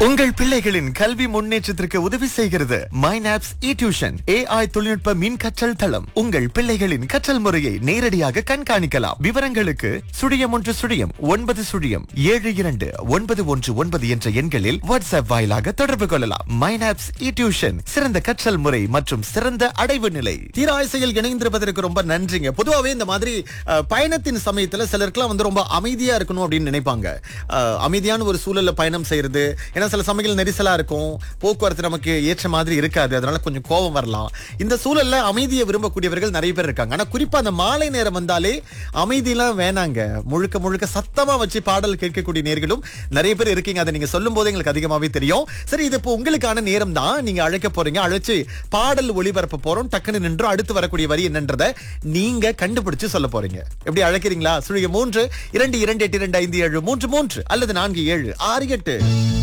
உங்கள் பிள்ளைகளின் கல்வி முன்னேற்றத்திற்கு உதவி செய்கிறது மைனாப்ஸ் இ டியூஷன் ஏஐ தொழில்நுட்ப மின் கற்றல் தளம் உங்கள் பிள்ளைகளின் கற்றல் முறையை நேரடியாக கண்காணிக்கலாம் விவரங்களுக்கு சுழியம் ஒன்று சுழியம் ஒன்பது சுழியம் ஏழு இரண்டு ஒன்பது ஒன்று ஒன்பது என்ற எண்களில் வாட்ஸ்அப் வாயிலாக தொடர்பு கொள்ளலாம் மைனாப்ஸ் இ டியூஷன் சிறந்த கற்றல் முறை மற்றும் சிறந்த அடைவு நிலை தீராய்சையில் இணைந்திருப்பதற்கு ரொம்ப நன்றிங்க பொதுவாகவே இந்த மாதிரி அஹ், பயணத்தின் சமயத்துல சிலருக்குலாம் வந்து ரொம்ப அமைதியா இருக்கணும் அப்படின்னு நினைப்பாங்க அஹ், அமைதியான ஒரு சூழல்ல பயணம் செய்யறது ஏன்னா சில சமயங்கள் நெரிசலா இருக்கும் போக்குவரத்து நமக்கு ஏற்ற மாதிரி இருக்காது அதனால கொஞ்சம் கோபம் வரலாம் இந்த சூழல்ல அமைதியை விரும்பக்கூடியவர்கள் நிறைய பேர் இருக்காங்க ஆனா குறிப்பா அந்த மாலை நேரம் வந்தாலே அமைதியெல்லாம் வேணாங்க முழுக்க முழுக்க சத்தமா வச்சு பாடல் கேட்கக்கூடிய நேர்களும் நிறைய பேர் இருக்கீங்க அதை நீங்க சொல்லும் போது எங்களுக்கு அதிகமாவே தெரியும் சரி இது இப்போ உங்களுக்கான நேரம் தான் நீங்க அழைக்க போறீங்க அழைச்சு பாடல் ஒளிபரப்ப போறோம் டக்குன்னு நின்று அடுத்து வரக்கூடிய வரி என்னன்றதை நீங்க கண்டுபிடிச்சு சொல்ல போறீங்க எப்படி அழைக்கிறீங்களா சுழிய மூன்று இரண்டு இரண்டு எட்டு இரண்டு ஐந்து ஏழு மூன்று மூன்று அல்லது நான்கு ஏழு ஆறு எட்டு